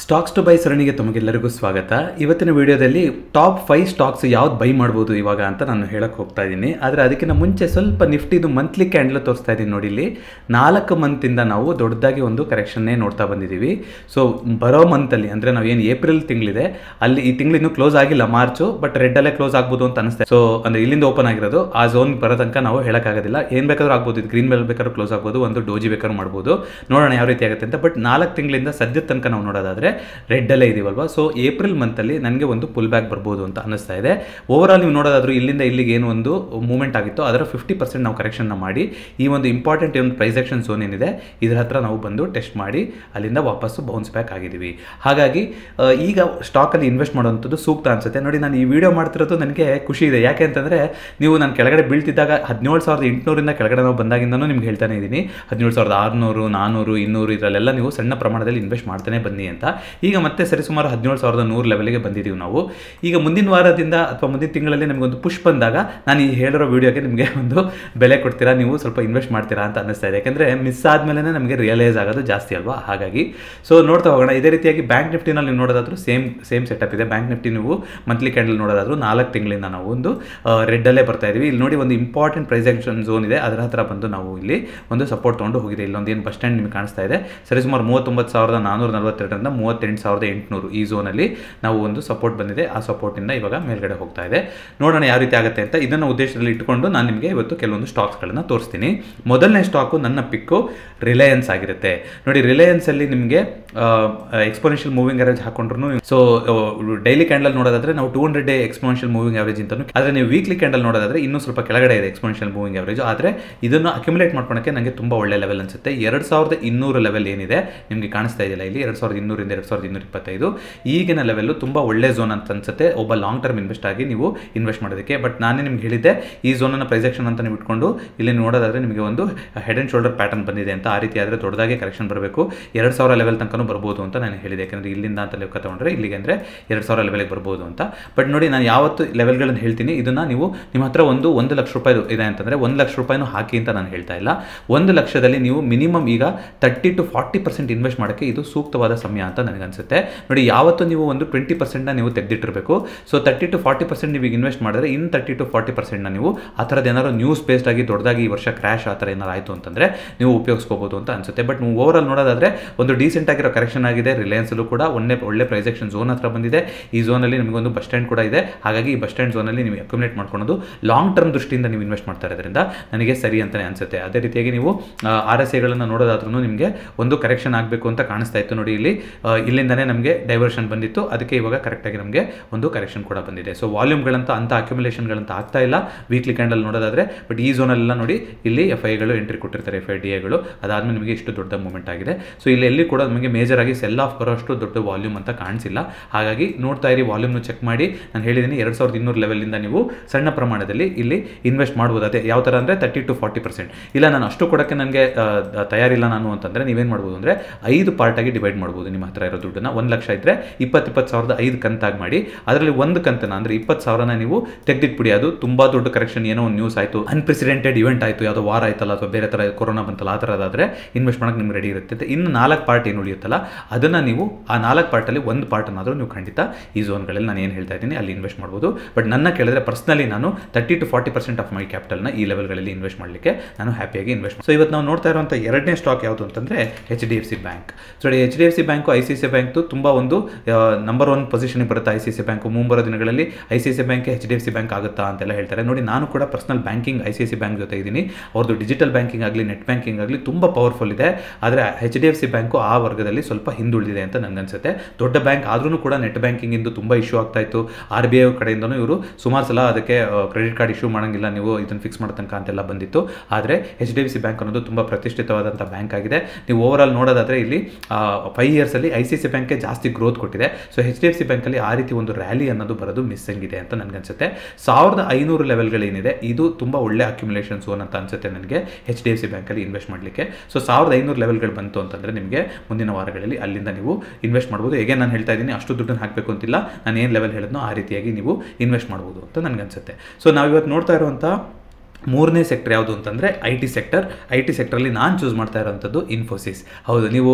stocks to by ಸರಣಿಗೆ ತಮಗೆಲ್ಲರಿಗೂ ಸ್ವಾಗತ ಇವತ್ತಿನ ವಿಡಿಯೋದಲ್ಲಿ ಟಾಪ್ ಫೈವ್ ಸ್ಟಾಕ್ಸ್ ಯಾವ್ದು ಬೈ ಮಾಡ್ಬೋದು ಇವಾಗ ಅಂತ ನಾನು ಹೇಳಕ್ಕೆ ಹೋಗ್ತಾ ಇದ್ದೀನಿ ಆದರೆ ಅದಕ್ಕಿಂತ ಮುಂಚೆ ಸ್ವಲ್ಪ ನಿಫ್ಟಿದು ಮಂತ್ಲಿ ಕ್ಯಾಂಡಲ್ ತೋರಿಸ್ತಾ ಇದ್ದೀನಿ ನೋಡಿ ಇಲ್ಲಿ ನಾಲ್ಕು ಮಂತಿಂದ ನಾವು ದೊಡ್ಡದಾಗಿ ಒಂದು ಕರೆಕ್ಷನ್ನೇ ನೋಡ್ತಾ ಬಂದಿದ್ದೀವಿ ಸೊ ಬರೋ ಮಂತಲ್ಲಿ ಅಂದರೆ ನಾವು ಏನು ಏಪ್ರಿಲ್ ತಿಂಗಳಿದೆ ಅಲ್ಲಿ ಈ ತಿಂಗಳು ಇನ್ನೂ ಕ್ಲೋಸ್ ಆಗಿಲ್ಲ ಮಾರ್ಚು ಬಟ್ ರೆಡ್ಡಲ್ಲೇ ಕ್ಲೋಸ್ ಆಗ್ಬೋದು ಅಂತ ಅನಿಸ್ತಾ ಸೊ ಅಂದರೆ ಇಲ್ಲಿಂದ ಓಪನ್ ಆಗಿರೋದು ಆ ಝೋನ್ ಬರೋ ತನಕ ನಾವು ಹೇಳೋಕ್ಕಾಗೋದಿಲ್ಲ ಏನು ಬೇಕಾದ್ರೂ ಆಗ್ಬೋದು ಇದು ಗ್ರೀನ್ ಬೆಲ್ ಬೇಕಾದ್ರೂ ಕ್ಲೋಸ್ ಆಗ್ಬೋದು ಒಂದು ಡೋಜಿ ಬೇಕಾದ್ರೂ ಮಾಡ್ಬೋದು ನೋಡೋಣ ಯಾವ ರೀತಿ ಆಗುತ್ತೆ ಅಂತ ಬಟ್ ನಾಲ್ಕು ತಿಂಗಳಿಂದ ಸದ್ಯದ ತನಕ ನಾವು ನೋಡೋದಾದ್ರೆ ರೆಡ್ಡಲ್ಲೇ ಇದೀವಲ್ವಾ ಸೊ ಏಪ್ರಿಲ್ ಮಂತಲ್ಲಿ ನನಗೆ ಒಂದು ಪುಲ್ ಬ್ಯಾಕ್ ಬರ್ಬೋದು ಅಂತ ಅನ್ನಿಸ್ತಾ ಇದೆ ಓವರ್ ಆಲ್ ನೀವು ನೋಡೋದಾದ್ರೂ ಇಲ್ಲಿಂದ ಇಲ್ಲಿಗೆ ಏನು ಒಂದು ಮೂವ್ಮೆಂಟ್ ಆಗಿತ್ತು ಅದರ ಫಿಫ್ಟಿ ಪರ್ಸೆಂಟ್ ನಾವು ಕರೆಕ್ಷನ್ನ ಮಾಡಿ ಈ ಒಂದು ಇಂಪಾರ್ಟೆಂಟ್ ಒಂದು ಪ್ರೈಸ್ ಆಕ್ಷನ್ ಝೋನ್ ಏನಿದೆ ಇದರ ಹತ್ರ ನಾವು ಬಂದು ಟೆಸ್ಟ್ ಮಾಡಿ ಅಲ್ಲಿಂದ ವಾಪಸ್ಸು ಬೌನ್ಸ್ ಬ್ಯಾಕ್ ಆಗಿದ್ದೀವಿ ಹಾಗಾಗಿ ಆ, ಈಗ ಸ್ಟಾಕಲ್ಲಿ ಇನ್ವೆಸ್ಟ್ ಮಾಡುವಂಥದ್ದು ಸೂಕ್ತ ಅನ್ಸುತ್ತೆ ನೋಡಿ ನಾನು ಈ ವಿಡಿಯೋ ಮಾಡ್ತಿರೋದು ನನಗೆ ಖುಷಿ ಇದೆ ಯಾಕೆ ಅಂತಂದರೆ ನೀವು ನಾನು ಕೆಳಗಡೆ ಬೀಳ್ತಿದ್ದಾಗ ಹದಿನೇಳು ಸಾವಿರದ ಎಂಟುನೂರಿಂದ ಕೆಳಗಡೆ ನಾವು ಬಂದಾಗಿಂದನೂ ನಿಮ್ಗೆ ಹೇಳ್ತಾನೆ ಇದ್ದೀನಿ ಹದಿನೇಳು ಸಾವಿರದ ಆರುನೂರು ನಾನ್ನೂರು ಇನ್ನೂರು ಇದರಲ್ಲೆಲ್ಲ ನೀವು ಸಣ್ಣ ಪ್ರಮಾಣದಲ್ಲಿ ಇನ್ವೆಸ್ಟ್ ಮಾಡ್ತಾನೆ ಬನ್ನಿ ಅಂತ ಈಗ ಮತ್ತೆ ಸರಿಸುಮಾರು ಹದಿನೇಳು ಸಾವಿರದ ನೂರು ಲೆವೆಲ್ಗೆ ಬಂದಿದ್ದೀವಿ ನಾವು ಈಗ ಮುಂದಿನ ವಾರದಿಂದ ಅಥವಾ ಮುಂದಿನ ತಿಂಗಳಲ್ಲಿ ನಮಗೊಂದು ಪುಷ್ ಬಂದಾಗ ನಾನು ಈ ಹೇಳಿರೋ ವಿಡಿಯೋಗೆ ನಿಮಗೆ ಒಂದು ಬೆಲೆ ಕೊಡ್ತೀರಾ ನೀವು ಸ್ವಲ್ಪ ಇನ್ವೆಸ್ಟ್ ಮಾಡ್ತೀರಾ ಅಂತ ಅನ್ನಿಸ್ತಾ ಇದೆ ಯಾಕಂದರೆ ಮಿಸ್ ಆದಮೇಲೆ ನಮಗೆ ರಿಯಲೈಸ್ ಆಗೋದು ಜಾಸ್ತಿ ಅಲ್ವಾ ಹಾಗಾಗಿ ಸೊ ನೋಡ್ತಾ ಹೋಗೋಣ ಇದೇ ರೀತಿಯಾಗಿ ಬ್ಯಾಂಕ್ ನಿಫ್ಟಿನಲ್ಲಿ ನೀವು ನೋಡೋದಾದ್ರೂ ಸೇಮ್ ಸೇಮ್ ಸೆಟಪ್ ಇದೆ ಬ್ಯಾಂಕ್ ನಿಫ್ಟಿ ನೀವು ಮಂತ್ಲಿ ಕ್ಯಾಂಡಲ್ ನೋಡೋದಾದ್ರೂ ನಾಲ್ಕು ತಿಂಗಳಿಂದ ನಾವು ಒಂದು ರೆಡ್ಡಲ್ಲೇ ಬರ್ತಾ ಇದೀವಿ ಇಲ್ಲಿ ನೋಡಿ ಒಂದು ಇಂಪಾರ್ಟೆಂಟ್ ಪ್ರೈಸ್ ಆಕ್ಷನ್ ಝೋನ್ ಇದೆ ಅದರ ಹತ್ರ ಬಂದು ನಾವು ಇಲ್ಲಿ ಒಂದು ಸಪೋರ್ಟ್ ತೊಗೊಂಡು ಹೋಗಿದೆ ಇಲ್ಲೊಂದು ಏನು ಬಸ್ ಸ್ಟ್ಯಾಂಡ್ ನಿಮಗೆ ಕಾಣಿಸ್ತಾ ಇದೆ ಸರಿಸುಮಾರು ಮೂವತ್ತೊಂಬತ್ತು ಸಾವಿರದ ನಾನ್ನೂರ ನಲವತ್ತೆರಡರಿಂದ ಮೂವತ್ತೆಂಟು ಸಾವಿರದ ಎಂಟುನೂರು ಈ ಝೋನಲ್ಲಿ ನಾವು ಒಂದು ಸಪೋರ್ಟ್ ಬಂದಿದೆ ಆ ಸಪೋರ್ಟಿಂದ ಇವಾಗ ಮೇಲ್ಗಡೆ ಹೋಗ್ತಾ ಇದೆ ನೋಡೋಣ ಯಾವ ರೀತಿ ಆಗುತ್ತೆ ಅಂತ ಇದನ್ನು ಉದ್ದೇಶದಲ್ಲಿ ಇಟ್ಕೊಂಡು ನಾನು ನಿಮಗೆ ಇವತ್ತು ಕೆಲವೊಂದು ಸ್ಟಾಕ್ಸ್ಗಳನ್ನು ತೋರಿಸ್ತೀನಿ ಮೊದಲನೇ ಸ್ಟಾಕು ನನ್ನ ಪಿಕ್ಕು ರಿಲಯನ್ಸ್ ಆಗಿರುತ್ತೆ ನೋಡಿ ರಿಲಯನ್ಸಲ್ಲಿ ನಿಮಗೆ ಎಕ್ಸ್ಪೋನೆನ್ಷಿಯಲ್ ಮೂವಿಂಗ್ ಅವರೇಜ್ ಹಾಕೊಂಡ್ರು ಸೊ ಡೈಲಿ ಕ್ಯಾಂಡಲ್ ನೋಡೋದಾದ್ರೆ ನಾವು two hundred day exponential moving average ಅಂತಾನು ಆದರೆ ನೀವು ವೀಕ್ಲಿ ಕ್ಯಾಂಡಲ್ ನೋಡೋದಾದ್ರೆ ಇನ್ನೂ ಸ್ವಲ್ಪ ಕೆಳಗಡೆ ಇದೆ ಎಕ್ಸ್ಪೋನೆನ್ಷಿಯಲ್ ಮೂವಿಂಗ್ ಅವರೇಜ್ ಆದರೆ ಇದನ್ನು ಅಕ್ಯುಮುಲೇಟ್ ಮಾಡ್ಕೊಳಕ್ಕೆ ನನಗೆ ತುಂಬ ಒಳ್ಳೆ ಲೆವೆಲ್ ಅನ್ಸುತ್ತೆ ಎರಡು ಸಾವಿರದ ಇನ್ನೂರು ಲೆವೆಲ್ ಏನಿದೆ ನಿಮಗೆ ಕಾಣಿಸ್ತಾ ಇದೆಯಲ್ಲ ಇಲ್ಲಿ ಎರಡು ಸಾವಿರದ ಇನ್ನೂರಿಂದ ಎರಡು ಸಾವಿರದ ಇನ್ನೂರ ಇಪ್ಪತ್ತೈದು ಈಗಿನ ಲೆವೆಲ್ಲು ತುಂಬ ಒಳ್ಳೆ ಝೋನ್ ಅಂತ ಅನ್ಸುತ್ತೆ ಒಬ್ಬ ಲಾಂಗ್ ಟರ್ಮ್ ಇನ್ವೆಸ್ಟ್ ಆಗಿ ನೀವು ಇನ್ವೆಸ್ಟ್ ಮಾಡೋದಕ್ಕೆ ಬಟ್ ನಾನೇ ನಿಮ್ಗೆ ಹೇಳಿದ್ದೆ ಈ ಝೋನನ್ನು ಪ್ರೈಸೆಕ್ಷನ್ ಅಂತ ನೀವು ಇಟ್ಕೊಂಡು ಇಲ್ಲಿ ನೋಡೋದಾದ್ರೆ ನಿಮಗೆ ಒಂದು ಹೆಡ್ ಆ್ಯಂಡ್ ಶೋಲ್ಡರ್ ಪ್ಯಾಟರ್ನ್ ಬಂದಿದೆ ಅಂತ ಆ ರೀತಿ ಆದರೆ ದೊಡ್ಡದಾಗಿ ಕರೆಕ್ಷನ್ ಬರಬೇಕು ಎರಡು ಸಾವಿರ ಲೆವೆಲ್ ತನಕನೂ ಬರ್ಬೋದು ಅಂತ ನಾನು ಹೇಳಿದೆ ಯಾಕಂದರೆ ಇಲ್ಲಿಂದ ಅಂತ ಲೆಕ್ಕ ತಗೊಂಡ್ರೆ ಇಲ್ಲಿಗೆ ಅಂದರೆ ಎರಡು ಸಾವಿರ ಲೆವೆಲ್ಗೆ ಬರ್ಬೋದು ಅಂತ ಬಟ್ ನೋಡಿ ನಾನು ಯಾವತ್ತು ಲೆವೆಲ್ಗಳನ್ನು ಹೇಳ್ತೀನಿ ಇದನ್ನು ನೀವು ನಿಮ್ಮ ಹತ್ರ ಒಂದು ಒಂದು ಲಕ್ಷ ರೂಪಾಯಿ ಇದೆ ಅಂತಂದರೆ ಒಂದು ಲಕ್ಷ ರೂಪಾಯಿನೂ ಹಾಕಿ ಅಂತ ನಾನು ಹೇಳ್ತಾ ಇಲ್ಲ ಒಂದು ಲಕ್ಷದಲ್ಲಿ ನೀವು ಮಿನಿಮಮ್ ಈಗ thirty to forty percent invest ಮಾಡೋಕ್ಕೆ ಇದು ಸೂಕ್ತವಾದ ಸಮಯ ಅಂತ ನನಗನ್ಸುತ್ತೆ ನೋಡಿ ಯಾವತ್ತು ನೀವು ಒಂದು ಟ್ವೆಂಟಿ ಪರ್ಸೆಂಟ್ನ ನೀವು ತೆಗೆದಿಟ್ಟಿರಬೇಕು so thirty to forty percent ನೀವು ಇನ್ವೆಸ್ಟ್ ಮಾಡಿದ್ರೆ ಇನ್ ತರ್ಟಿ ಟು ಫಾರ್ಟಿ ಪರ್ಸೆಂಟ್ನ ನೀವು ಆ ಥರದ್ದು ಏನಾದ್ರು ನ್ಯೂಸ್ ಬೇಸ್ಡ್ ಆಗಿ ದೊಡ್ಡದಾಗಿ ಈ ವರ್ಷ ಕ್ರ್ಯಾಶ್ ಆ ಥರ ಏನಾರು ಆಯಿತು ಅಂತಂದರೆ ನೀವು ಉಪಯೋಗಿಸ್ಕೋಬೋದು ಅಂತ ಅನ್ಸುತ್ತೆ ಬಟ್ ನೀವು ಓವರ್ ಆಲ್ ನೋಡೋದಾದ್ರೆ ಒಂದು ಡೀಸೆಂಟ್ ಆಗಿರೋ ಕರೆಕ್ಷನ್ ಆಗಿದೆ ರಿಲಯನ್ಸಲ್ಲೂ ಕೂಡ ಒಳ್ಳೆ ಒಳ್ಳೆ ಪ್ರೈಸೆಕ್ಷನ್ ಝೋನ್ ಹತ್ರ ಬಂದಿದೆ ಈ ಝೋನಲ್ಲಿ ನಿಮಗೊಂದು ಬಸ್ ಸ್ಟ್ಯಾಂಡ್ ಕೂಡ ಇದೆ ಹಾಗಾಗಿ ಈ ಬಸ್ ಸ್ಟ್ಯಾಂಡ್ ಝೋನಲ್ಲಿ ನೀವು ಅಕ್ಯುಮುಲೇಟ್ ಮಾಡ್ಕೊಳೋದು ಲಾಂಗ್ ಟರ್ಮ್ ದೃಷ್ಟಿಯಿಂದ ನೀವು ಇನ್ವೆಸ್ಟ್ ಮಾಡ್ತಾ ಇರೋದ್ರಿಂದ ನನಗೆ ಸರಿ ಅಂತಲೇ ಅನ್ಸುತ್ತೆ ಅದೇ ರೀತಿಯಾಗಿ ನೀವು ಆರ್ ಎಸ್ ಎಗಳನ್ನು ನೋಡೋದಾದ್ರೂ ನಿಮಗೆ ಒಂದು ಕರೆಕ್ಷನ್ ಆಗಬೇಕು ಅಂತ ಕಾಣಿಸ್ತಾ ಇತ್ತು ನೋಡಿ ಇಲ್ಲಿ ಆ, ಇಲ್ಲಿಂದನೇ ನಮಗೆ ಡೈವರ್ಷನ್ ಬಂದಿತ್ತು ಅದಕ್ಕೆ ಇವಾಗ ಕರೆಕ್ಟಾಗಿ ನಮಗೆ ಒಂದು ಕರೆಕ್ಷನ್ ಕೂಡ ಬಂದಿದೆ ಸೊ ವಾಲ್ಯೂಮ್ಗಳಂತ ಅಂಥ ಅಕ್ಯುಮುಲೇಷನ್ಗಳಂತ ಆಗ್ತಾ ಇಲ್ಲ ವೀಕ್ಲಿ ಕ್ಯಾಂಡಲ್ ನೋಡೋದಾದ್ರೆ ಬಟ್ ಈ ಝೋನಲ್ಲೆಲ್ಲ ನೋಡಿ ಇಲ್ಲಿ ಎಫ್ ಐಗಳು ಎಂಟ್ರಿ ಕೊಟ್ಟಿರ್ತಾರೆ ಎಫ್ ಐ ಡಿ ಎಗಳು ಅದಾದ್ಮೇಲೆ ನಿಮಗೆ ಇಷ್ಟು ದೊಡ್ಡ ಮೂಮೆಂಟ್ ಆಗಿದೆ ಸೊ ಇಲ್ಲಿ ಎಲ್ಲಿ ಕೂಡ ನಮಗೆ ಮೇಜರ್ ಆಗಿ ಸೆಲ್ ಆಫ್ ಬರೋಷ್ಟು ದೊಡ್ಡ ವಾಲ್ಯೂಮ್ ಅಂತ ಕಾಣಿಸಿಲ್ಲ ಹಾಗಾಗಿ ನೋಡ್ತಾ ಇರಿ ವಾಲ್ಯೂಮ್ನು ಚೆಕ್ ಮಾಡಿ ನಾನು ಹೇಳಿದ್ದೀನಿ ಎರಡು ಸಾವಿರದ ಇನ್ನೂರು ಲೆವೆಲಿಂದ ನೀವು ಸಣ್ಣ ಪ್ರಮಾಣದಲ್ಲಿ ಇಲ್ಲಿ ಇನ್ವೆಸ್ಟ್ ಮಾಡ್ಬೋದು ಅದೇ ಯಾವ ಥರ ಅಂದರೆ ತರ್ಟಿ ಟು ಫಾರ್ಟಿ ಪರ್ಸೆಂಟ್ ಇಲ್ಲ ನಾನು ಅಷ್ಟು ಕೊಡೋಕ್ಕೆ ನನಗೆ ತಯಾರಿಲ್ಲ ನಾನು ಅಂತಂದರೆ ನೀವೇನು ಮಾಡ್ಬೋದು ಅಂದರೆ ಐದು ಪಾರ್ಟಾಗಿ ಡಿವೈಡ್ ಮಾಡ್ಬೋದು ನಿಮ್ಮ ಹತ್ರ ಇರೋ ದುಡ್ಡನ್ನ ಒಂದು ಲಕ್ಷ ಇದ್ದರೆ ಇಪ್ಪತ್ತು ಇಪ್ಪತ್ತು ಸಾವಿರದ ಐದು ಕಂತಾಗಿ ಮಾಡಿ ಅದರಲ್ಲಿ ಒಂದು ಕಂತನ ಅಂದರೆ ಇಪ್ಪತ್ತು ಸಾವಿರನ ನೀವು ತೆಗೆದಿಟ್ಬಿಡಿ ಅದು ತುಂಬ ದೊಡ್ಡ ಕರೆಕ್ಷನ್ ಏನೋ ಒಂದು ನ್ಯೂಸ್ ಆಯಿತು ಅನ್ಪ್ರೆಸಿಡೆಂಟೆಡ್ ಇವೆಂಟ್ ಆಯಿತು ಯಾವುದೋ ವಾರ ಆಯ್ತಲ್ಲ ಅಥವಾ ಬೇರೆ ಥರ ಕೊರೋನಾ ಬಂತಲ್ಲ ಆ ಥರದಾದರೆ ಇನ್ವೆಸ್ಟ್ ಮಾಡೋಕೆ ನಿಮ್ಗೆ ರೆಡಿ ಇರುತ್ತೆ ಇನ್ನು ನಾಲ್ಕು ಪಾರ್ಟ್ ಏನು ಉಳಿಯುತ್ತಲ್ಲ ಅದನ್ನು ನೀವು ಆ ನಾಲ್ಕು ಪಾರ್ಟಲ್ಲಿ ಒಂದು ಪಾರ್ಟನ್ನಾದರೂ ನೀವು ಖಂಡಿತ ಈ ಝೋನ್ಗಳಲ್ಲಿ ನಾನು ಏನು ಹೇಳ್ತಾ ಇದ್ದೀನಿ ಅಲ್ಲಿ ಇನ್ವೆಸ್ಟ್ ಮಾಡ್ಬೋದು ಬಟ್ ನನ್ನ ಕೇಳಿದ್ರೆ ಪರ್ಸ್ನಲಿ ನಾನು thirty to forty percent of my ಕ್ಯಾಪಿಟಲ್ನ ಈ ಲೆವೆಲ್ಗಳಲ್ಲಿ ಇನ್ವೆಸ್ಟ್ ಮಾಡಲಿಕ್ಕೆ ನಾನು ಹ್ಯಾಪಿಯಾಗಿ ಇನ್ವೆಸ್ಟ್ ಸೊ ಇವತ್ತು ನಾವು ನೋಡ್ತಾ ಇರುವಂಥ ಎರಡನೇ ಸ್ಟಾಕ್ ಯಾವುದು ಅಂತಂದರೆ H D F C bank so H D F C bank I C C bank ತುಂಬ ಒಂದು ನಂಬರ್ ಒನ್ ಪೊಸಿಷನ್ಗೆ ಬರುತ್ತೆ ಐ ಸಿ ಸಿ ಬ್ಯಾಂಕು ಮುಂಬರೋ ದಿನಗಳಲ್ಲಿ I C C bank H D F C bank ಆಗುತ್ತಾ ಅಂತೆಲ್ಲ ಹೇಳ್ತಾರೆ ನೋಡಿ ನಾನು ಕೂಡ personal banking I C C bank ಜೊತೆ ಇದ್ದೀನಿ ಅವ್ರದ್ದು ಡಿಜಿಟಲ್ ಬ್ಯಾಂಕಿಂಗ್ ಆಗಲಿ ನೆಟ್ ಬ್ಯಾಂಕಿಂಗ್ ಆಗಲಿ ತುಂಬ ಪವರ್ಫುಲ್ ಇದೆ ಆದರೆ H D F C bank ಆ ವರ್ಗದಲ್ಲಿ ಸ್ವಲ್ಪ ಹಿಂದುಳಿದಿದೆ ಅಂತ ನನಗನ್ಸುತ್ತೆ ದೊಡ್ಡ ಬ್ಯಾಂಕ್ ಆದ್ರೂ ಕೂಡ ನೆಟ್ ಬ್ಯಾಂಕಿಂಗ್ ಇಂದು ತುಂಬ ಇಶ್ಯೂ ಆಗ್ತಾ ಇತ್ತು ಆರ್ ಬಿ ಐ ಕಡೆಯಿಂದನೂ ಇವರು ಸುಮಾರು ಸಲ ಅದಕ್ಕೆ ಕ್ರೆಡಿಟ್ ಕಾರ್ಡ್ ಇಶ್ಯೂ ಮಾಡೋಂಗಿಲ್ಲ ನೀವು ಇದನ್ನು ಫಿಕ್ಸ್ ಮಾಡೋ ತನಕ ಅಂತೆಲ್ಲ ಬಂದಿತ್ತು ಆದರೆ H D F C bank ಅನ್ನೋದು ತುಂಬ ಪ್ರತಿಷ್ಠಿತವಾದಂಥ ಬ್ಯಾಂಕ್ ಆಗಿದೆ ನೀವು ಓವರ್ ಆಲ್ ನೋಡೋದಾದರೆ ಇಲ್ಲಿ ಫೈವ್ ಇಯರ್ಸಲ್ಲಿ ಐ ಸಿ ಸಿ ಬ್ಯಾಂಕ್ಗೆ ಜಾಸ್ತಿ ಗ್ರೋತ್ ಕೊಟ್ಟಿದೆ so H D F C ಬ್ಯಾಂಕಲ್ಲಿ ಆ ರೀತಿ ಒಂದು ರ್ಯಾಲಿ ಅನ್ನೋದು ಬರೋದು ಮಿಸ್ಸಿಂಗ್ ಇದೆ ಅಂತ ನನಗನ್ಸುತ್ತೆ ಸಾವಿರದ ಐನೂರು ಲೆವೆಲ್ಗಳೇನಿದೆ ಇದು ತುಂಬ ಒಳ್ಳೆ ಅಕ್ಯುಮುಲೇಷನ್ ಝೋನ್ ಅಂತ ಅನ್ಸುತ್ತೆ ನನಗೆ ಎಚ್ ಡಿ ಎಫ್ ಸಿ ಬ್ಯಾಂಕಲ್ಲಿ ಇನ್ವೆಸ್ಟ್ ಮಾಡಲಿಕ್ಕೆ ಸೊ ಸಾವಿರದ ಐನೂರು ಲೆವೆಲ್ಗಳು ಬಂತು ಅಂತಂದರೆ ನಿಮಗೆ ಮುಂದಿನ ವಾರಗಳಲ್ಲಿ ಅಲ್ಲಿಂದ ನೀವು ಇನ್ವೆಸ್ಟ್ ಮಾಡ್ಬೋದು ಹೇಗೆ ನಾನು ಹೇಳ್ತಾ ಇದ್ದೀನಿ ಅಷ್ಟು ದುಡ್ಡನ್ನು ಹಾಕಬೇಕು ಅಂತಿಲ್ಲ ನಾನು ಏನು ಲೆವೆಲ್ ಹೇಳಿದ್ನೋ ಆ ರೀತಿಯಾಗಿ ನೀವು ಇನ್ವೆಸ್ಟ್ ಮಾಡ್ಬೋದು ಅಂತ ನನಗನ್ಸುತ್ತೆ ಸೊ ನಾವಿವತ್ತು ನೋಡ್ತಾ ಇರುವಂಥ ಮೂರನೇ ಸೆಕ್ಟರ್ ಯಾವುದು ಅಂತಂದರೆ I T sector I T ಸೆಕ್ಟರಲ್ಲಿ ನಾನು ಚೂಸ್ ಮಾಡ್ತಾ ಇರೋವಂಥದ್ದು ಇನ್ಫೋಸಿಸ್ ಹೌದು ನೀವು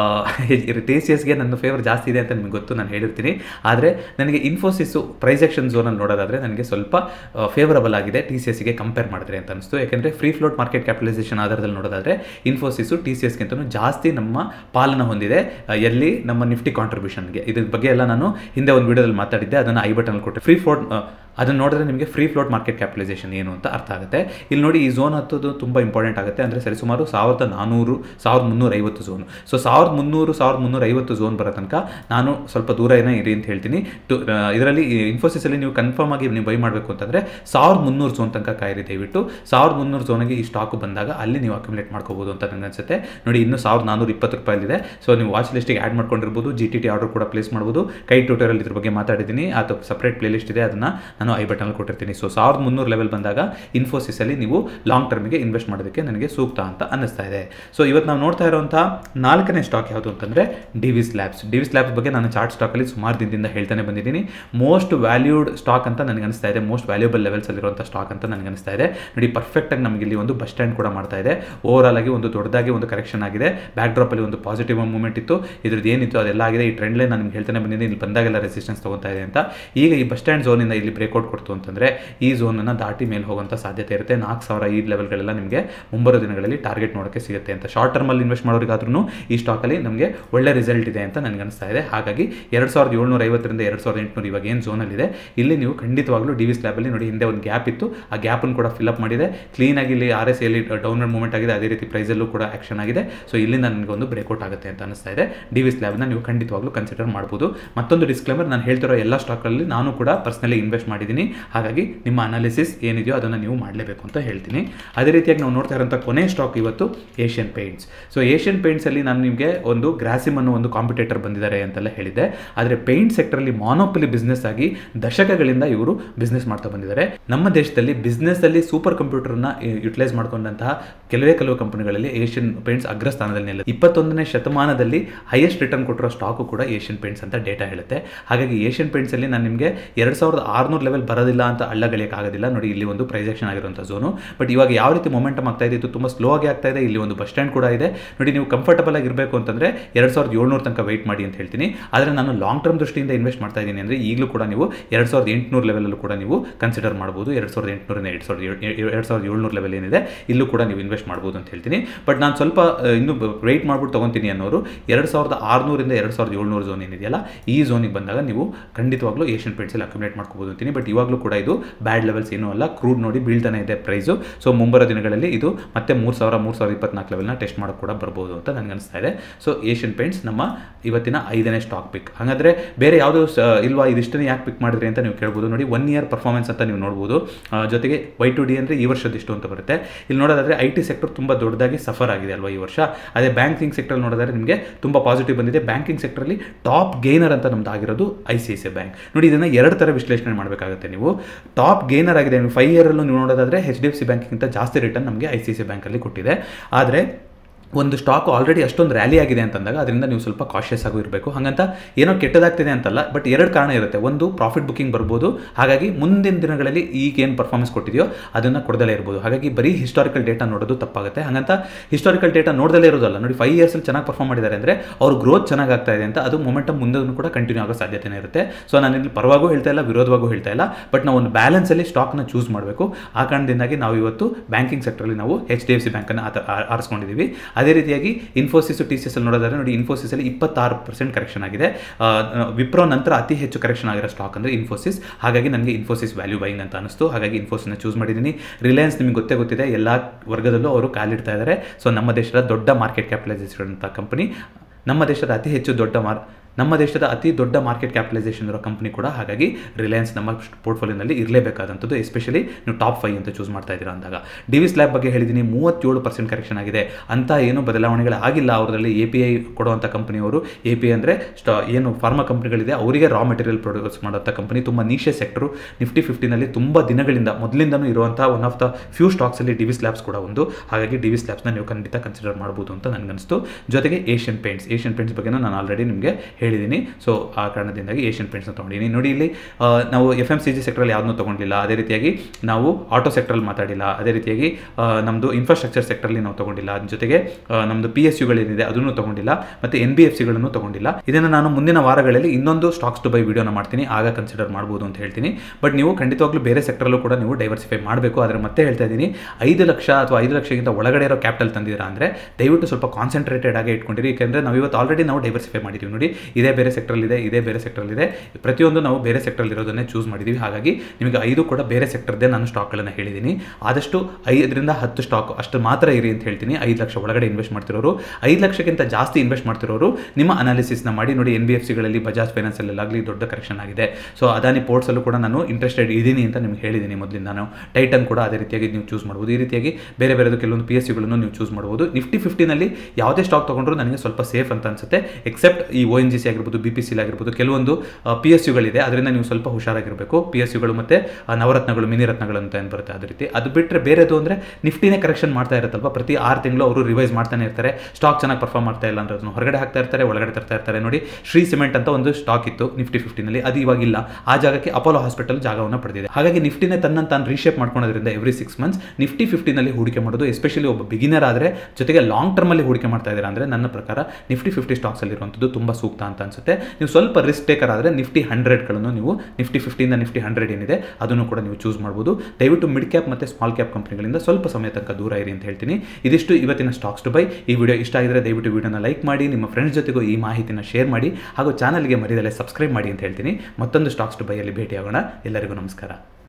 ಟಿ ಸಿ ಎಸ್ಗೆ ನನ್ನ ಫೇವರ್ ಜಾಸ್ತಿ ಇದೆ ಅಂತ ನಿಮಗೆ ಗೊತ್ತು ನಾನು ಹೇಳಿರ್ತೀನಿ ಆದರೆ ನನಗೆ ಇನ್ಫೋಸಿಸು ಪ್ರೈಸ್ ಆಕ್ಷನ್ ಝೋನಲ್ಲಿ ನೋಡೋದಾದರೆ ನನಗೆ ಸ್ವಲ್ಪ ಫೇವರಬಲ್ ಆಗಿದೆ ಟಿ ಸಿ ಎಸ್ಗೆ ಕಂಪೇರ್ ಮಾಡಿದ್ರೆ ಅಂತ ಅನಿಸ್ತು ಯಾಕೆಂದರೆ ಫ್ರೀ ಫ್ಲೋಟ್ ಮಾರ್ಕೆಟ್ ಕ್ಯಾಪಿಟಲೈಸೇಷನ್ ಆಧಾರದಲ್ಲಿ ನೋಡೋದಾದರೆ ಇನ್ಫೋಸಿಸು ಟಿ ಸಿ ಎಸ್ಗಿಂತಲೂ ಜಾಸ್ತಿ ನಮ್ಮ ಪಾಲನ ಹೊಂದಿದೆ ಆ, ಎಲ್ಲಿ ನಮ್ಮ ನಿಫ್ಟಿ ಕಾಂಟ್ರಿಬ್ಯೂಷನ್ಗೆ ಇದ್ರ ಬಗ್ಗೆ ಎಲ್ಲ ನಾನು ಹಿಂದೆ ಒಂದು ವಿಡಿಯೋದಲ್ಲಿ ಮಾತಾಡಿದ್ದೆ ಅದನ್ನು ಐ ಬಟನ್ ಕೊಟ್ಟೆ ಫ್ರೀ ಫ್ಲೋಟ್ ಅದನ್ನು ನೋಡಿದ್ರೆ ನಿಮಗೆ ಫ್ರೀ ಫ್ಲೋಟ್ ಮಾರ್ಕೆಟ್ ಕ್ಯಾಪಿಟಲೈಸೇಷನ್ ಏನು ಅಂತ ಅರ್ಥ ಆಗುತ್ತೆ ಇಲ್ಲಿ ನೋಡಿ ಈ ಝೋನ್ ಹತ್ತೋದು ತುಂಬ ಇಂಪಾರ್ಟೆಂಟ್ ಆಗುತ್ತೆ ಅಂದರೆ ಸರಿಸುಮಾರು ಸಾವಿರದ ನಾನ್ನೂರು ಸಾವಿರದ ಮುನ್ನೂರ ಐವತ್ತು ಝೋನು ಸೊ ಸಾವಿರದ ಮುನ್ನೂರು ಸಾವಿರದ ಮುನ್ನೂರ ಐವತ್ತು ಝೋನ್ ಬರೋ ತನಕ ನಾನು ಸ್ವಲ್ಪ ದೂರ ಏನೋ ಇರಿ ಅಂತ ಹೇಳ್ತೀನಿ ಟು ಇದರಲ್ಲಿ ಇನ್ಫೋಸಿಸಲ್ಲಿ ನೀವು ಕನ್ಫರ್ಮ್ ಆಗಿ ನೀವು ಬೈ ಮಾಡಬೇಕು ಅಂತಂದರೆ ಸಾವಿರದ ಮುನ್ನೂರು ಝೋನ್ ತನಕ ಕಾಯಿರಿ ದಯವಿಟ್ಟು ಸಾವಿರದ ಮುನ್ನೂರು ಝೋನಿಗೆ ಈ ಸ್ಟಾಕ್ ಬಂದಾಗ ಅಲ್ಲಿ ನೀವು ಅಕ್ಯುಮುಲೇಟ್ ಮಾಡ್ಕೋಬೋದು ಅಂತ ನನಗೆ ಅನ್ಸುತ್ತೆ ನೋಡಿ ಇನ್ನು ಸಾವಿರದ ನಾನ್ನೂರ ಇಪ್ಪತ್ತು ರೂಪಾಯಿಲಿದೆ ಸೊ ನೀವು ವಾಚ್ ಲಿಸ್ಟಿಗೆ ಆ್ಯಡ್ ಮಾಡ್ಕೊಂಡಿರ್ಬೋದು ಜಿ ಟಿ ಟಿ ಆರ್ಡರ್ ಕೂಡ ಪ್ಲೇಸ್ ಮಾಡ್ಬೋದು ಕೈ ಟ್ಯೂಟರಲ್ಲಿ ಇದ್ರ ಬಗ್ಗೆ ಮಾತಾಡಿದ್ದೀನಿ ಅದು ಸಪ್ರೇಟ್ ಪ್ಲೇ ಲಿಸ್ಟ್ ಇದೆ ಅದನ್ನು ನಾನು ಐ ಬಟನಲ್ಲಿ ಕೊಟ್ಟಿರ್ತೀನಿ ಸೊ ಸಾವಿರದ ಮುನ್ನೂರು ಲೆವೆಲ್ ಬಂದಾಗ ಇನ್ಫೋಸಿಸಲ್ಲಿ ನೀವು ಲಾಂಗ್ ಟರ್ಮಿಗೆ ಇನ್ವೆಸ್ಟ್ ಮಾಡೋದಕ್ಕೆ ನನಗೆ ಸೂಕ್ತ ಅಂತ ಅನ್ನಿಸ್ತಾ ಇದೆ ಸೊ ಇವತ್ತು ನಾವು ನೋಡ್ತಾ ಇರುವಂಥ ನಾಲ್ಕನೇ ಸ್ಟಾಕ್ ಯಾವುದು ಅಂತಂದರೆ ಡಿವಿಸ್ ಲ್ಯಾಬ್ಸ್ ಡಿವಿಸ್ ಲ್ಯಾಬ್ಸ್ ಬಗ್ಗೆ ನಾನು ಚಾರ್ಟ್ ಸ್ಟಾಕಲ್ಲಿ ಸುಮಾರು ದಿನದಿಂದ ಹೇಳ್ತಾನೆ ಬಂದಿದ್ದೀನಿ ಮೋಸ್ಟ್ ವ್ಯಾಲ್ಯೂಡ್ ಸ್ಟಾಕ್ ಅಂತ ನನಗೆ ಅನಿಸ್ತಾ ಇದೆ ಮೋಸ್ಟ್ ವ್ಯಾಲ್ಯೂಬಲ್ ಲೆವೆಲ್ಸಲ್ಲಿರುವಂಥ ಸ್ಟಾಕ್ ಅಂತ ನನಗೆ ಅನಿಸ್ತಾ ಇದೆ ನೋಡಿ ಪರ್ಫೆಕ್ಟಾಗಿ ನಮಗೆ ಇಲ್ಲಿ ಒಂದು ಬಸ್ ಸ್ಟ್ಯಾಂಡ್ ಕೂಡ ಮಾಡ್ತಾ ಇದೆ ಓವರ್ ಆಲ್ ಆಗಿ ಒಂದು ದೊಡ್ಡದಾಗಿ ಒಂದು ಕರೆಕ್ಷನ್ ಆಗಿದೆ ಬ್ಯಾಕ್ ಡ್ರಾಪಲ್ಲಿ ಒಂದು ಪಾಸಿಟಿವ್ ಮೂವ್ಮೆಂಟ್ ಇತ್ತು ಇದ್ರದ್ದು ಏನಿತ್ತು ಅದೆಲ್ಲ ಆಗಿದೆ ಈ ಟ್ರೆಂಡ್ ಲೈನ್ ನಾನು ನಿಮ್ಗೆ ಹೇಳ್ತಾನೆ ಬಂದಿದ್ದೀನಿ ಇಲ್ಲಿ ಬಂದಾಗೆಲ್ಲ ರೆಸಿಸ್ಟೆನ್ಸ್ ತಗೊತಾ ಇದೆ ಅಂತ ಈಗ ಈ ಬಸ್ ಸ್ಟ್ಯಾಂಡ್ ಝೋನಿಂದ ಇಲ್ಲಿ ಬ್ರೇಕ್ಔಟ್ ಕೊಡ್ತು ಅಂತಂದರೆ ಈ ಝೋನನ್ನು ದಾಟಿ ಮೇಲೆ ಹೋಗುವಂಥ ಸಾಧ್ಯತೆ ಇರುತ್ತೆ ನಾಲ್ಕು ಸಾವಿರ ಈ ಲೆವೆಲ್ಗಳೆಲ್ಲ ನಿಮಗೆ ಮುಂಬರೋ ದಿನಗಳಲ್ಲಿ ಟಾರ್ಗೆಟ್ ನೋಡೋಕ್ಕೆ ಸಿಗುತ್ತೆ ಅಂತ ಶಾರ್ಟ್ ಟರ್ಮಲ್ಲಿ ಇನ್ವೆಸ್ಟ್ ಮಾಡೋರಿಗಾದ್ರೂ ಈ ಸ್ಟಾಕಲ್ಲಿ ನಮಗೆ ಒಳ್ಳೆ ರಿಸಲ್ಟ್ ಇದೆ ಅಂತ ನನಗೆ ಅನಿಸ್ತಾ ಇದೆ ಹಾಗಾಗಿ ಎರಡು ಸಾವಿರದ ಏಳ್ನೂರ ಐವತ್ತರಿಂದ ಎರಡು ಸಾವಿರದ ಎಂಟುನೂರು ಇವಾಗ ಏನು ಝೋನಲ್ಲಿದೆ ಇಲ್ಲಿ ನೀವು ಖಂಡಿತವಾಗ್ಲೂ ಡಿ ವಿ ಸ್ಲ್ಯಾಬಲ್ಲಿ ನೋಡಿ ಹಿಂದೆ ಒಂದು ಗ್ಯಾಪ್ ಇತ್ತು ಆ ಗ್ಯಾಪನ್ನು ಕೂಡ ಫಿಲ್ಅಪ್ ಮಾಡಿದೆ ಕ್ಲೀನಾಗಿ ಇಲ್ಲಿ ಆರ್ ಎಸ್ ಎಲ್ಲಿ ಡೌನ್ವರ್ಡ್ ಮೂವ್ಮೆಂಟ್ ಆಗಿದೆ ಅದೇ ರೀತಿ ಪ್ರೈಸಲ್ಲೂ ಕೂಡ ಆಕ್ಷನ್ ಆಗಿದೆ ಸೊ ಇಲ್ಲಿಂದ ನನಗೆ ಒಂದು ಬ್ರೇಕ್ಔಟ್ ಆಗುತ್ತೆ ಅಂತ ಅನಿಸ್ತಾ ಇದೆ ಡಿ ವಿ ಸ್ಲ್ಯಾಬ್ನ ನೀವು ಖಂಡಿತವಾಗ್ಲೂ ಕನ್ಸಿಡರ್ ಮಾಡ್ಬೋದು ಮತ್ತೊಂದು ಡಿಸ್ಕ್ಲೇಮರ್ ನಾನು ಹೇಳ್ತಿರೋ ಎಲ್ಲ ಸ್ಟಾಕಲ್ಲಿ ನಾನು ಕೂಡ ಪರ್ಸ್ನಲಿ ಇನ್ವೆಸ್ಟ್ ಮಾಡಿದ್ದೀನಿ ಹಾಗಾಗಿ ನಿಮ್ಮ ಅನಾಲಿಸಿಸ್ ಏನಿದೆಯೋ ಅದನ್ನು ನೀವು ಮಾಡಲೇಬೇಕು ಅಂತ ಹೇಳ್ತೀನಿ ಅದೇ ರೀತಿಯಾಗಿ ನಾವು ನೋಡ್ತಾ ಇರೋಂಥ ಕೊನೆ ಸ್ಟಾಕ್ ಇವತ್ತು ಏಷ್ಯನ್ ಪೇಂಟ್ಸ್ ಸೊ ಏಷ್ಯನ್ ಪೇಂಟ್ಸಲ್ಲಿ ನಾನು ನಿಮಗೆ ಒಂದು ಗ್ರಾಸಿಮ್ ಅನ್ನೋ ಒಂದು ಕಾಂಪಿಟೇಟರ್ ಬಂದಿದ್ದಾರೆ ಅಂತೆಲ್ಲ ಹೇಳಿದ್ದೆ ಆದರೆ ಪೇಂಟ್ ಸೆಕ್ಟರಲ್ಲಿ ಮಾನೋಪಲಿ ಬಿಸ್ನೆಸ್ ಆಗಿ ದಶಕಗಳಿಂದ ಇವರು ಬಿಸ್ನೆಸ್ ಮಾಡ್ತಾ ಬಂದಿದ್ದಾರೆ ನಮ್ಮ ದೇಶದಲ್ಲಿ business ಅಲ್ಲಿ ಸೂಪರ್ ಕಂಪ್ಯೂಟರ್ನ ಯುಟಿಲೈಸ್ ಮಾಡ್ಕೊಂಡಂತಹ ಕೆಲವೇ ಕೆಲವು ಕಂಪನಿಗಳಲ್ಲಿ ಏಷ್ಯನ್ ಪೇಂಟ್ಸ್ ಅಗ್ರಸ್ಥಾನದಲ್ಲಿ ನಿಲ್ಲುತ್ತೆ ಇಪ್ಪತ್ತೊಂದನೇ ಶತಮಾನದಲ್ಲಿ ಹೈಯೆಸ್ಟ್ ರಿಟರ್ನ್ ಕೊಟ್ಟಿರೋ ಸ್ಟಾಕು ಕೂಡ ಏಷ್ಯನ್ ಪೇಂಟ್ಸ್ ಅಂತ ಡೇಟಾ ಹೇಳುತ್ತೆ ಹಾಗಾಗಿ ಏಷ್ಯನ್ ಪೇಂಟ್ಸಲ್ಲಿ ನಾನು ನಿಮಗೆ ಎರಡು ಸಾವಿರದ ಆರುನೂರು ಲೆವೆಲ್ ಬರೋದಿಲ್ಲ ಅಂತ ಅಳ್ಳಗಳಿಯಕ್ಕಾಗೋದಿಲ್ಲ ನೋಡಿ ಇಲ್ಲಿ ಒಂದು ಪ್ರೈಸೆಕ್ಷನ್ ಆಗಿರುವಂಥ ಝೋನು ಬಟ್ ಇವಾಗ ಯಾವ ರೀತಿ ಮೊಮೆಂಟಮ್ ಆಗ್ತಾ ಇದೆ ಇದು ತುಂಬ ಸ್ಲೋ ಆಗಿ ಆಗ್ತಾ ಇದೆ ಇಲ್ಲಿ ಒಂದು ಬಸ್ ಸ್ಟ್ಯಾಂಡ್ ಕೂಡ ಇದೆ ನೋಡಿ ನೀವು ಕಂಫರ್ಟಬಲ್ ಆಗಿ ಇರಬೇಕು ಅಂತಂದರೆ ಎರಡು ಸಾವಿರದ ಏಳ್ನೂರು ತನಕ ವೆಯ್ಟ್ ಮಾಡಿ ಅಂತ ಹೇಳ್ತೀನಿ ಆದರೆ ನಾನು ಲಾಂಗ್ ಟರ್ಮ್ ದೃಷ್ಟಿಯಿಂದ ಇನ್ವೆಸ್ಟ್ ಮಾಡ್ತಾ ಇದ್ದೀನಿ ಅಂದರೆ ಈಗಲೂ ಕೂಡ ನೀವು ಎರಡು ಸಾವಿರದ ಎಂಟುನೂರು ಲೆವೆಲಲ್ಲೂ ಕೂಡ ನೀವು ಕನ್ಸಿಡರ್ ಮಾಡ್ಬೋದು ಎರಡು ಸಾವಿರದ ಎಂಟುನೂರಿಂದ ಎರಡು ಸಾವಿರದ ಎರಡು ಸಾವಿರದ ಏಳ್ನೂರು ಲೆವೆಲ್ ಏನಿದೆ ಇಲ್ಲೂ ಕೂಡ ನೀವು ಇನ್ವೆಸ್ಟ್ ಮಾಡ್ಬೋದು ಅಂತ ಹೇಳ್ತೀನಿ ಬಟ್ ನಾನು ಸ್ವಲ್ಪ ಆ, ಇನ್ನೂ ವೆಯ್ಟ್ ಮಾಡ್ಬಿಟ್ಟು ತೊಗೊತೀನಿ ಅನ್ನೋರು ಎರಡು ಸಾವಿರದ ಆರುನೂರಿಂದ ಎರಡು ಸಾವಿರದ ಏಳ್ನೂರು ಝೋನ್ ಏನಿದೆಯಲ್ಲ ಈ ಝೋನಿಗೆ ಬಂದಾಗ ನೀವು ಖಂಡಿತವಾಗ್ಲೂ ಏಷ್ಯನ್ ಪೇಂಟ್ಸಲ್ಲಿ ಅಕ್ಯುಮುಲೇಟ್ ಮಾಡ್ಕೋಬೋದು ಅಂತೀನಿ ಬಟ್ ಇವಾಗಲೂ ಕೂಡ ಇದು ಬ್ಯಾಡ್ ಲೆವೆಲ್ಸ್ ಏನೂ ಅಲ್ಲ ಕ್ರೂಡ್ ನೋಡಿ ಬೀಳ್ತಾನೆ ಇದೆ ಪ್ರೈಸು ಸೊ ಮುಂಬರೋ ದಿನಗಳಲ್ಲಿ ಇದು ಮತ್ತೆ ಮೂರು ಸಾವಿರ ಮೂರು ಸಾವಿರದ ಇಪ್ಪತ್ನಾಲ್ಕು ಲೆವೆಲ್ನ ಟೆಸ್ಟ್ ಮಾಡೋಕೆ ಕೂಡ ಬರ್ಬೋದು ಅಂತ ನನಗೆ ಅನಿಸ್ತಾ ಇದೆ ಸೊ ಏಷ್ಯನ್ ಪೇಂಟ್ಸ್ ನಮ್ಮ ಇವತ್ತಿನ ಐದನೇ ಸ್ಟಾಕ್ ಪಿಕ್ ಹಾಗಾದರೆ ಬೇರೆ ಯಾವುದೋ ಸ- ಇಲ್ವಾ ಇದಿಷ್ಟನ್ನೇ ಯಾಕೆ ಪಿಕ್ ಮಾಡಿದ್ರಿ ಅಂತ ನೀವು ಕೇಳ್ಬೋದು ನೋಡಿ ಒನ್ ಇಯರ್ ಪರ್ಫಾರ್ಮೆನ್ಸ್ ಅಂತ ನೀವು ನೋಡ್ಬೋದು ಆ, ಜೊತೆಗೆ ವೈ ಟು ಡಿ ಅಂದರೆ ಈ ವರ್ಷದಿಷ್ಟು ಅಂತ ಬರುತ್ತೆ ಇಲ್ಲಿ ನೋಡೋದಾದ್ರೆ ಐ ಟಿ ಸೆಕ್ಟರ್ ತುಂಬ ದೊಡ್ಡದಾಗಿ ಸಫರ್ ಆಗಿದೆ ಅಲ್ವಾ ಈ ವರ್ಷ ಅದೇ ಬ್ಯಾಂಕಿಂಗ್ ಸೆಕ್ಟರ್ ನೋಡೋದಾದ್ರೆ ನಿಮಗೆ ತುಂಬ ಪಾಸಿಟಿವ್ ಬಂದಿದೆ ಬ್ಯಾಂಕಿಂಗ್ ಸೆಕ್ಟರಲ್ಲಿ ಟಾಪ್ ಗೇನರ್ ಅಂತ ನಮ್ದು ಆಗಿರೋದು I C I C bank ನೋಡಿ ಇದನ್ನು ಎರಡು ಥರ ವಿಶ್ಲೇಷಣೆ ಮಾಡಬೇಕಾಗುತ್ತೆ ನೀವು ಟಾಪ್ ಗೇನರ್ ಆಗಿದೆ ನೀವು ಫೈವ್ ಇಯರಲ್ಲೂ ನೀವು ನೋಡೋದಾದ್ರೆ ಎಚ್ ಡಿ ಎಫ್ ಸಿ ಬ್ಯಾಂಕಿಂತ ಜಾಸ್ತಿ ರಿಟರ್ನ್ ನಮಗೆ ಐ ಸಿ ಐ ಸಿ ಬ್ಯಾಂಕಲ್ಲಿ ಕೊಟ್ಟಿದೆ ಆದರೆ ಒಂದು ಸ್ಟಾಕ್ ಆಲ್ರೆಡಿ ಅಷ್ಟೊಂದು ರ್ಯಾಲಿ ಆಗಿದೆ ಅಂತಂದಾಗ ಅದರಿಂದ ನೀವು ಸ್ವಲ್ಪ ಕಾಶಿಯಸ್ ಆಗೂ ಇರಬೇಕು ಹಾಗಂತ ಏನೋ ಕೆಟ್ಟದಾಗ್ತಿದೆ ಅಂತಲ್ಲ ಬಟ್ ಎರಡು ಕಾರಣ ಇರುತ್ತೆ ಒಂದು ಪ್ರಾಫಿಟ್ ಬುಕಿಂಗ್ ಬರ್ಬೋದು ಹಾಗಾಗಿ ಮುಂದಿನ ದಿನಗಳಲ್ಲಿ ಈಗ ಏನು ಪರ್ಫಾರ್ಮೆನ್ಸ್ ಕೊಟ್ಟಿದೆಯೋ ಅದನ್ನು ಕೊಡದಲೇ ಇರ್ಬೋದು ಹಾಗಾಗಿ ಬರೀ ಹಿಸ್ಟಾರಿಕಲ್ ಡೇಟಾ ನೋಡೋದು ತಪ್ಪಾಗುತ್ತೆ ಹಾಗಂತ ಹಿಸ್ಟಾರಿಕಲ್ ಡೇಟಾ ನೋಡದಲ್ಲೇ ಇರೋದಲ್ಲ ನೋಡಿ ಫೈವ್ ಇಯರ್ಸಲ್ಲಿ ಚೆನ್ನಾಗಿ ಪರ್ಫಾರ್ಮ್ ಮಾಡಿದ್ದಾರೆ ಅಂದರೆ ಅವ್ರ ಗ್ರೋತ್ ಚೆನ್ನಾಗಿ ಆಗ್ತಾ ಇದೆ ಅಂತ ಅದು ಮೊಮೆಂಟಮ್ ಮುಂದೆ ಕೂಡ ಕಂಟಿನ್ಯೂ ಆಗೋ ಸಾಧ್ಯತೆ ಇರುತ್ತೆ ಸೊ ನಾನು ಇಲ್ಲಿ ಪರವಾಗೂ ಹೇಳ್ತಾ ಇಲ್ಲ ವಿರೋಧವಾಗೂ ಹೇಳ್ತಾ ಇಲ್ಲ ಬಟ್ ನಾವು ಒಂದು ಬ್ಯಾಲೆನ್ಸಲ್ಲಿ ಸ್ಟಾಕ್ನ ಚೂಸ್ ಮಾಡಬೇಕು ಆ ಕಾರಣದಿಂದಾಗಿ ನಾವು ಇವತ್ತು ಬ್ಯಾಂಕಿಂಗ್ ಸೆಕ್ಟರಲ್ಲಿ ನಾವು ಎಚ್ ಡಿ ಎಫ್ ಸಿ ಬ್ಯಾಂಕನ್ನು ಆರಿಸ್ಕೊಂಡಿದ್ದೀವಿ ಅದೇ ರೀತಿಯಾಗಿ ಇನ್ಫೋಸಿಸ್ ಟಿ ಸಿ ಎಸ್ ಅಲ್ಲಿ ನೋಡೋದಾದ್ರೆ ನೋಡಿ ಇನ್ಫೋಸಿಸಲ್ಲಿ ಇಪ್ಪತ್ತಾರು ಪರ್ಸೆಂಟ್ ಕರೆಕ್ಷನ್ ಆಗಿದೆ ಆ, ವಿಪ್ರೋ ನಂತರ ಅತಿ ಹೆಚ್ಚು ಕರೆಕ್ಷನ್ ಆಗಿರೋ ಸ್ಟಾಕ್ ಅಂದರೆ ಇನ್ಫೋಸಿಸ್ ಹಾಗಾಗಿ ನನಗೆ ಇನ್ಫೋಸಿಸ್ ವ್ಯಾಲ್ಯೂ ಬೈಯಿಂಗ್ ಅಂತ ಅನಿಸ್ತು ಹಾಗಾಗಿ ಇನ್ಫೋಸಿಸ್ನ ಚೂಸ್ ಮಾಡಿದ್ದೀನಿ ರಿಲಯನ್ಸ್ ನಿಮಗೆ ಗೊತ್ತೇ ಗೊತ್ತಿದೆ ಎಲ್ಲ ವರ್ಗದಲ್ಲೂ ಅವರು ಕಾಲಿಡ್ತಾ ಇದ್ದಾರೆ ಸೊ ನಮ್ಮ ದೇಶದ ದೊಡ್ಡ ಮಾರ್ಕೆಟ್ ಕ್ಯಾಪಿಟಲೈಸೇಷನ್ ಅಂತ ಕಂಪನಿ ನಮ್ಮ ದೇಶದ ಅತಿ ಹೆಚ್ಚು ದೊಡ್ಡ ಮಾರ್ ನಮ್ಮ ದೇಶದ ಅತಿ ದೊಡ್ಡ ಮಾರ್ಕೆಟ್ ಕ್ಯಾಪಿಟಲೈಸೇಷನ್ ಇರೋ ಕಂಪನಿ ಕೂಡ ಹಾಗಾಗಿ ರಿಲಯನ್ಸ್ ನಮ್ಮ ಪೋರ್ಟ್ಫೋಲಿಯೋನಲ್ಲಿ ಇರಲೇಬೇಕಾದಂಥದ್ದು ಎಸ್ಪೆಷಲಿ ನೀವು ಟಾಪ್ ಫೈವ್ ಅಂತ ಚೂಸ್ ಮಾಡ್ತಾ ಇದ್ದೀರಾ ಅಂದಾಗ ಡಿ ವಿ ಸ್ಲ್ಯಾಬ್ ಬಗ್ಗೆ ಹೇಳಿದ್ದೀನಿ ಮೂವತ್ತೇಳು ಪರ್ಸೆಂಟ್ ಕರೆಕ್ಷನ್ ಆಗಿದೆ ಅಂತ ಏನು ಬದಲಾವಣೆಗಳು ಆಗಿಲ್ಲ ಅವರಲ್ಲಿ ಎ ಪಿ ಐ ಕೊಡುವಂಥ ಕಂಪನಿಯವರು ಎ ಪಿ ಐ ಅಂದರೆ ಸ್ಟಾ ಏನು ಫಾರ್ಮಾ ಕಂಪ್ನಿಗಳಿದೆ ಅವರಿಗೆ ರಾ ಮೆಟೀರಿಯಲ್ ಪ್ರೊಡ್ಯೂಸ್ ಮಾಡುವಂಥ ಕಂಪನಿ ತುಂಬ ನೀಶೆ ಸೆಕ್ಟರು ನಿಫ್ಟಿ ಫಿಫ್ಟಿನಲ್ಲಿ ತುಂಬ ದಿನಗಳಿಂದ ಮೊದಲಿಂದನೂ ಇರುವಂಥ ಒನ್ ಆಫ್ ದ ಫ್ಯೂ ಸ್ಟಾಕ್ಸಲ್ಲಿ ಡಿ ವಿ ಸ್ಲ್ಯಾಬ್ಸ್ ಕೂಡ ಒಂದು ಹಾಗಾಗಿ ಡಿ ವಿ ಸ್ಲ್ಯಾಬ್ಸ್ನ ನೀವು ಖಂಡಿತ ಕನ್ಸಿಡರ್ ಮಾಡ್ಬೋದು ಅಂತ ನನಗನ್ನಿಸ್ತು ಜೊತೆಗೆ ಏಷ್ಯನ್ ಪೇಂಟ್ಸ್ ಏಷ್ಯನ್ ಪೇಂಟ್ಸ್ ಬಗ್ಗೆ ನಾನು ಆಲ್ರೆಡಿ ನಿಮಗೆ ಹೇಳಿದ್ದೀನಿ ಸೊ ಆ ಕಾರಣದಿಂದಾಗಿ ಏಷ್ಯನ್ ಪೇಂಟ್ಸ್ನ ತೊಗೊಂಡಿದ್ದೀನಿ ನೋಡಿ ಇಲ್ಲಿ ಆ, ನಾವು ಎಫ್ ಎಮ್ ಸಿ ಜಿ ಸೆಕ್ಟ್ರಲ್ಲಿ ಯಾವುದನ್ನೂ ತೊಗೊಂಡಿಲ್ಲ ಅದೇ ರೀತಿಯಾಗಿ ನಾವು ಆಟೋ ಸೆಕ್ಟ್ರಲ್ಲಿ ಮಾತಾಡಿಲ್ಲ ಅದೇ ರೀತಿಯಾಗಿ ಆ, ನಮ್ಮದು ಇನ್ಫ್ರಾಸ್ಟ್ರಕ್ಚರ್ ಸೆಕ್ಟ್ರಲ್ಲಿ ನಾವು ತೊಗೊಂಡಿಲ್ಲ ಅದ್ರ ಜೊತೆಗೆ ಆ, ನಮ್ಮದು ಪಿ ಎಸ್ ಯುಗಳೇನಿದೆ ಅದನ್ನು ತೊಗೊಂಡಿಲ್ಲ ಮತ್ತು ಎನ್ ಬಿ ಎಫ್ ಸಿಗಳನ್ನು ತೊಗೊಂಡಿಲ್ಲ ಇದನ್ನು ನಾನು ಮುಂದಿನ ವಾರಗಳಲ್ಲಿ ಇನ್ನೊಂದು ಸ್ಟಾಕ್ಸ್ ಟು ಬೈ ವಿಡಿಯೋನ ಮಾಡ್ತೀನಿ ಆಗ ಕನ್ಸಿಡರ್ ಮಾಡ್ಬೋದು ಅಂತ ಹೇಳ್ತೀನಿ ಬಟ್ ನೀವು ಖಂಡಿತವಾಗ್ಲೂ ಬೇರೆ ಸೆಕ್ಟರಲ್ಲೂ ಕೂಡ ನೀವು ಡೈವರ್ಸಿಫೈ ಮಾಡಬೇಕು ಆದರೆ ಮತ್ತೆ ಹೇಳ್ತಾ ಇದ್ದೀನಿ ಐದು ಲಕ್ಷ ಅಥವಾ ಐದು ಲಕ್ಷಕ್ಕಿಂತ ಒಳಗಡೆ ಇರೋ ಕ್ಯಾಪಿಟಲ್ ತಂದಿದ್ದೀರಾ ಅಂದರೆ ದಯವಿಟ್ಟು ಸ್ವಲ್ಪ ಕಾನ್ಸಂಟ್ರೇಟೆಡ್ ಆಗಿ ಇಟ್ಕೊಂಡಿರಿ ಯಾಕೆಂದರೆ ನಾವು ಇವತ್ತು ಆಲ್ರೆಡಿ ನಾವು ಡೈವರ್ಸಿಫೈ ಮಾಡಿದ್ದೀವಿ ನೋಡಿ ಇದೇ ಬೇರೆ ಸೆಕ್ಟ್ರಲ್ಲಿದೆ ಇದೇ ಬೇರೆ ಸೆಕ್ಟ್ರಲ್ಲಿದೆ ಪ್ರತಿಯೊಂದು ನಾವು ಬೇರೆ ಸೆಕ್ಟ್ರಲ್ಲಿ ಇರೋದನ್ನೇ ಚೂಸ್ ಮಾಡಿದ್ದೀವಿ ಹಾಗಾಗಿ ನಿಮಗೆ ಐದು ಕೂಡ ಬೇರೆ ಸೆಕ್ಟರ್ದೇ ನಾನು ಸ್ಟಾಕ್ಗಳನ್ನು ಹೇಳಿದ್ದೀನಿ ಆದಷ್ಟು ಐದರಿಂದ ಹತ್ತು ಸ್ಟಾಕ್ ಅಷ್ಟು ಮಾತ್ರ ಇರಿ ಅಂತ ಹೇಳ್ತೀನಿ ಐದು ಲಕ್ಷ ಒಳಗಡೆ ಇನ್ವೆಸ್ಟ್ ಮಾಡ್ತಿರೋರು ಐದು ಲಕ್ಷಕ್ಕಿಂತ ಜಾಸ್ತಿ ಇನ್ವೆಸ್ಟ್ ಮಾಡ್ತಿರೋರು ನಿಮ್ಮ ಅನಾಲಿಸಿಸ್ನ ಮಾಡಿ ನೋಡಿ ಎನ್ ಬಿ ಎಫ್ ಸಿಗಳಲ್ಲಿ ಬಜಾಜ್ ಫೈನಾನ್ಸಲ್ಲಾಗಲಿ ದೊಡ್ಡ ಕರೆಕ್ಷನ್ ಆಗಿದೆ ಸೊ ಅದಾನಿ ಪೋರ್ಟ್ಸಲ್ಲೂ ಕೂಡ ನಾನು ಇಂಟ್ರೆಸ್ಟೆಡ್ ಇದ್ದೀನಿ ಅಂತ ನಿಮ್ಗೆ ಹೇಳಿದ್ದೀನಿ ಮೊದಲಿಂದ ನಾನು ಟೈಟನ್ ಕೂಡ ಅದೇ ರೀತಿಯಾಗಿ ನೀವು ಚೂಸ್ ಮಾಡ್ಬೋದು ಈ ರೀತಿಯಾಗಿ ಬೇರೆ ಬೇರೆದು ಕೆಲವೊಂದು ಪಿ ಎಸ್ ಸಿಗಳನ್ನು ನೀವು ಚೂಸ್ ಮಾಡ್ಬೋದು ನಿಫ್ಟಿ ಫಿಫ್ಟಿನಲ್ಲಿ ಯಾವುದೇ ಸ್ಟಾಕ್ ತೊಗೊಂಡ್ರು ನನಗೆ ಸ್ವಲ್ಪ ಸೇಫ್ ಅಂತ ಅನ್ಸುತ್ತೆ ಎಕ್ಸೆಪ್ಟ್ ಈ ಒ ಎನ್ ಜಿ ಸಿ ಆಗಿರ್ಬೋದು ಬಿ ಪಿ ಸಿ ಆಗಿರ್ಬೋದು ಕೆಲವೊಂದು ಪಿ ಎಸ್ ಯುಗಳಿದೆ ಅದರಿಂದ ನೀವು ಸ್ವಲ್ಪ ಹುಷಾರಾಗಿರಬೇಕು ಪಿ ಎಸ್ ಯುಗಳು ಮತ್ತು ನವರತ್ನಗಳು ಮಿನಿ ರತ್ನಗಳು ಅಂತ ಏನು ಬರುತ್ತೆ ಅದೇ ರೀತಿ ಅದು ಬಿಟ್ಟರೆ ಬೇರೆದು ಅಂದರೆ ನಿಫ್ಟಿನೇ ಕರೆಕ್ಷನ್ ಮಾಡ್ತಾ ಇರುತ್ತಲ್ವ ಪ್ರತಿ ಆರು ತಿಂಗಳು ಅವರು ರಿವೈಸ್ ಮಾಡ್ತಾನೆ ಇರ್ತಾರೆ ಸ್ಟಾಕ್ ಚೆನ್ನಾಗಿ ಪರ್ಫಾರ್ಮ್ ಮಾಡ್ತಾ ಇಲ್ಲ ಅಂದ್ರೆ ಅದನ್ನು ಹೊರಗಡೆ ಹಾಕ್ತಾ ಇರ್ತಾರೆ ಒಳಗಡೆ ತರ್ತಾ ಇರ್ತಾರೆ ನೋಡಿ ಶ್ರೀ ಸಿಮೆಂಟ್ ಅಂತ ಒಂದು ಸ್ಟಾಕ್ ಇತ್ತು ನಿಫ್ಟಿ ಫಿಫ್ಟಿನಲ್ಲಿ ಅದು ಇವಾಗಿಲ್ಲ ಆ ಜಾಗಕ್ಕೆ ಅಪೋಲೋ ಹಾಸ್ಪಿಟಲ್ ಜಾಗವನ್ನು ಪಡೆದಿದೆ ಹಾಗಾಗಿ ನಿಫ್ಟಿನೇ ತನ್ನ ತಾನು ರೀಶೇಪ್ ಮಾಡ್ಕೊಳೋದ್ರಿಂದ ಎವ್ರಿ ಸಿಕ್ಸ್ ಮಂತ್ಸ್ ನಿಫ್ಟಿ ಫಿಫ್ಟಿನಲ್ಲಿ ಹೂಡಿಕೆ ಮಾಡೋದು ಎಸ್ಪೆಷಲಿ ಒಬ್ಬ ಬಿಗಿನರ್ ಆದರೆ ಜೊತೆಗೆ ಲಾಂಗ್ ಟರ್ಮಲ್ಲಿ ಹೂಡಿಕೆ ಮಾಡ್ತಾ ಇದ್ದೀರಾ ಅಂದರೆ ನನ್ನ ಪ್ರಕಾರ ನಿಫ್ಟಿ ಫಿಫ್ಟಿ ಸ್ಟಾಕ್ಸಲ್ಲಿರುವಂಥದ್ದು ತುಂಬ ಸೂಕ್ತ ಅಂತ ಅನ್ಸುತ್ತೆ ನೀವು ಸ್ವಲ್ಪ ರಿಸ್ಕ್ ಟೇಕರ್ ಆದರೆ ನಿಫ್ಟಿ ಹಂಡ್ರೆಡ್ಗಳನ್ನು ನೀವು ನಿಫ್ಟಿ ಫಿಫ್ಟಿಯಿಂದ ನಿಫ್ಟಿ ಹಂಡ್ರೆಡ್ ಏನಿದೆ ಅದನ್ನು ಕೂಡ ನೀವು ಚೂಸ್ ಮಾಡ್ಬೋದು ದಯವಿಟ್ಟು ಮಿಡ್ ಕ್ಯಾಪ್ ಮತ್ತು ಸ್ಮಾಲ್ ಕ್ಯಾಪ್ ಕಂಪ್ನಿಗಳಿಂದ ಸ್ವಲ್ಪ ಸಮಯ ತನಕ ದೂರ ಇರಿ ಅಂತ ಹೇಳ್ತೀನಿ ಇದಿಷ್ಟು ಇವತ್ತಿನ ಸ್ಟಾಕ್ಸ್ ಟು ಬೈ ಈ ವಿಡಿಯೋ ಇಷ್ಟ ಆಗಿದ್ರೆ ದಯವಿಟ್ಟು ವಿಡಿಯೋನ ಲೈಕ್ ಮಾಡಿ ನಿಮ್ಮ ಫ್ರೆಂಡ್ಸ್ ಜೊತೆಗೂ ಈ ಮಾಹಿತಿನ ಶೇರ್ ಮಾಡಿ ಹಾಗೂ ಚಾನಲ್ಗೆ ಮರಿದಲ್ಲೇ ಸಬ್ಸ್ಕ್ರೈಬ್ ಮಾಡಿ ಅಂತ ಹೇಳ್ತೀನಿ ಮತ್ತೊಂದು ಸ್ಟಾಕ್ಸ್ ಟು ಬೈಯಲ್ಲಿ ಭೇಟಿಯಾಗೋಣ ಎಲ್ಲರಿಗೂ ನಮಸ್ಕಾರ